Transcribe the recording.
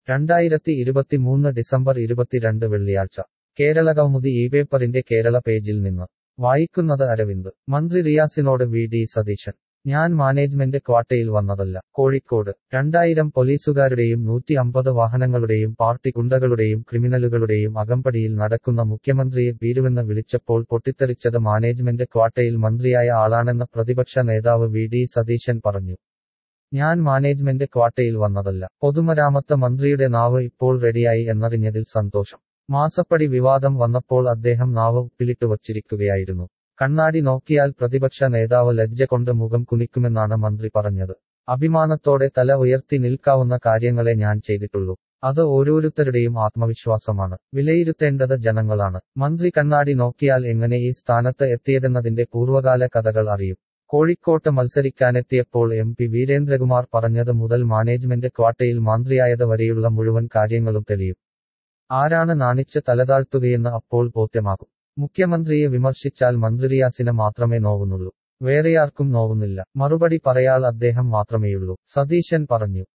രണ്ടായിരത്തി ഇരുപത്തിമൂന്ന് ഡിസംബർ ഇരുപത്തിരണ്ട് വെള്ളിയാഴ്ച കേരളകൗമുദി ഈ പേപ്പറിന്റെ കേരള പേജിൽ നിന്ന് വായിക്കുന്നത് അരവിന്ദ് മന്ത്രി റിയാസിനോട് വി ഡി സതീശൻ ഞാൻ മാനേജ്മെന്റ് ക്വാട്ടയിൽ വന്നതല്ല കോഴിക്കോട് രണ്ടായിരം പോലീസുകാരുടെയും നൂറ്റി അമ്പത് വാഹനങ്ങളുടെയും പാർട്ടി ഗുണ്ടകളുടെയും ക്രിമിനലുകളുടെയും അകമ്പടിയിൽ നടക്കുന്ന മുഖ്യമന്ത്രിയെ ഭീരുവെന്ന് വിളിച്ചപ്പോൾ പൊട്ടിത്തെറിച്ചത് മാനേജ്മെന്റ് ക്വാട്ടയിൽ മന്ത്രിയായ ആളാണെന്ന് പ്രതിപക്ഷ നേതാവ് വി ഡി സതീശൻ പറഞ്ഞു ഞാൻ മാനേജ്മെന്റ് ക്വാട്ടയിൽ വന്നതല്ല പൊതുമരാമത്ത് മന്ത്രിയുടെ നാവ് ഇപ്പോൾ റെഡിയായി എന്നറിഞ്ഞതിൽ സന്തോഷം മാസപ്പടി വിവാദം വന്നപ്പോൾ അദ്ദേഹം നാവ് ഉപ്പിലിട്ട് വച്ചിരിക്കുകയായിരുന്നു കണ്ണാടി നോക്കിയാൽ പ്രതിപക്ഷ നേതാവ് ലജ്ജ കൊണ്ട് മുഖം കുനിക്കുമെന്നാണ് മന്ത്രി പറഞ്ഞത് അഭിമാനത്തോടെ തല ഉയർത്തി നിൽക്കാവുന്ന കാര്യങ്ങളെ ഞാൻ ചെയ്തിട്ടുള്ളൂ അത് ഓരോരുത്തരുടെയും ആത്മവിശ്വാസമാണ് വിലയിരുത്തേണ്ടത് ജനങ്ങളാണ് മന്ത്രി കണ്ണാടി നോക്കിയാൽ എങ്ങനെ ഈ സ്ഥാനത്ത് എത്തിയതെന്നതിന്റെ പൂർവ്വകാല കഥകൾ അറിയും കോഴിക്കോട്ട് മത്സരിക്കാനെത്തിയപ്പോൾ എം പി വീരേന്ദ്രകുമാർ പറഞ്ഞത് മുതൽ മാനേജ്മെന്റ് ക്വാട്ടയിൽ മന്ത്രിയായത് വരെയുള്ള മുഴുവൻ കാര്യങ്ങളും തെളിയും ആരാണ് നാണിച്ച് തലതാഴ്ത്തുകയെന്ന് അപ്പോൾ ബോധ്യമാകും മുഖ്യമന്ത്രിയെ വിമർശിച്ചാൽ മന്ത്രിയാസിന് മാത്രമേ നോവുന്നുള്ളൂ വേറെയാർക്കും നോവുന്നില്ല മറുപടി പറയാൾ അദ്ദേഹം മാത്രമേയുള്ളൂ സതീശൻ പറഞ്ഞു